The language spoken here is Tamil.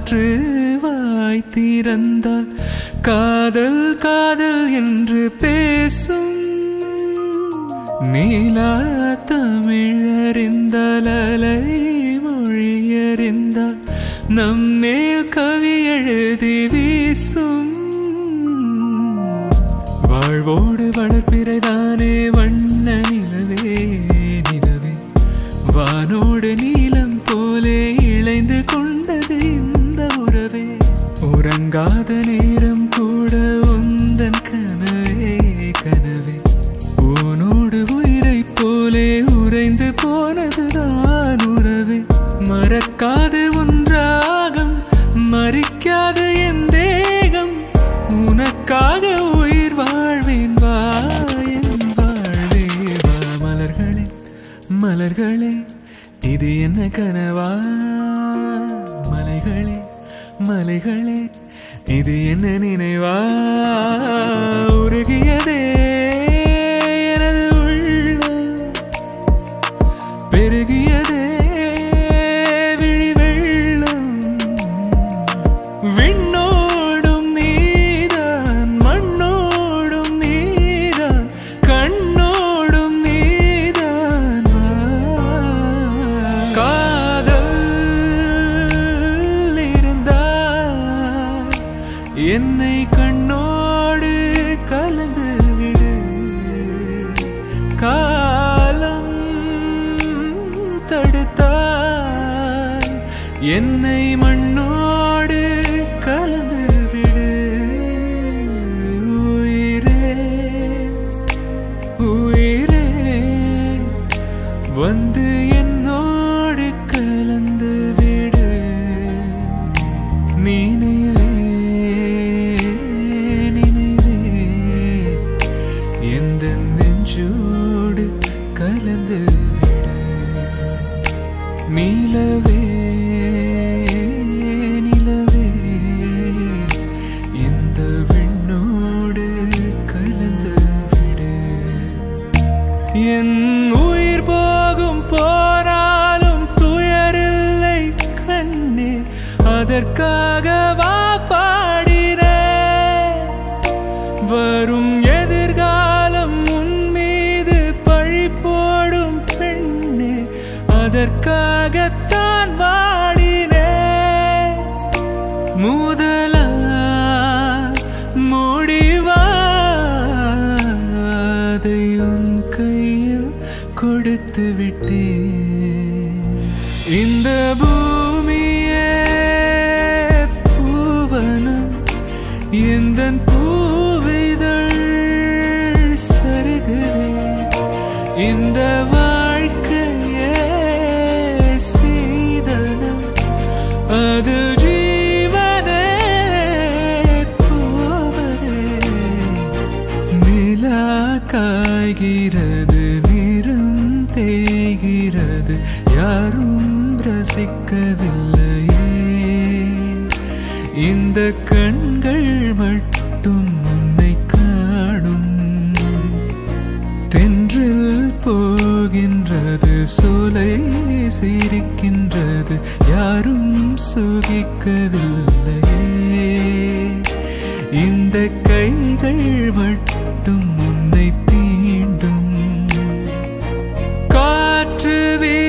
காற்று வாய் திறந்தால் காதல் காதல் என்று பேசும் நீலா தமிழறிந்தால் அலை மொழியறிந்தால் நம்மேல் கவி எழுதி வீசும் வாழ்வோடு வளர்ப்பிறைதானே வண்ண நிலவே நிலவே வானோடு நீலம் போலே இழைந்து கொண்டது இந்த உறவே உறங்காத நேரம் கூட உந்தன் கனவே கனவே உனோடு உயிரை போலே உறைந்து போனதுதான் உறவே மறக்காது ஒன்றாகம் மறிக்காது என் தேகம் உனக்காக உயிர் வாழ்வேன் வா என் வாழ்வே வா மலர்களே மலர்களே இது என்ன கனவா மலைகளே மலைகளே இது என்ன நினைவா உருகியதே எனது உள்ளம் பெருகியதே விழி வெள்ளம் விண்ணோடும் நீதான் மண்ணோடும் நீதான் கண்ணோடும் நீதான் வா. காதல் இருந்தால் என்னை கண்ணோடு கலந்து விடு காலம் தடுத்தால் என்னை மண்ணோடு கலந்து விடு உயிரே உயிரே வந்து என்னோடு கலந்து விடு நினைவே நினைவே எந்த நெஞ்சோடு கலந்து விடு நிலவே நிலவே இந்த விண்ணோடு கலந்து விடு என் உயிர் போகும் போனாலும் துயரில்லை கண்ணே அதற்காக வா பாடினேன் வரும் எதிர்காலம் உன் மீது பழி போடும் பெண்ணே அதற்காகத்தான் வாடினேன் முதலா முடிவா அதை உன் கையில் கொடுத்து விட்டேன் இந்த பூமியே பூவனம் எந்த பூவிதழ் சருகுவேன் இந்த வாழ்க்கையே சீதனம் அது ஜீவனே போவதே நிலா காய்கிறது நிறம் தேய்கிறது யாரும் ரசிக்கவில்லையே இந்த கண்கள் மட்டும் உன்னை காணும் தென்றில் போகின்றது சோலை சிரிக்கின்றது யாரும் சுகிக்கவில்லையே இந்த கைகள் மட்டும் உன்னை தீண்டும் காற்று வீ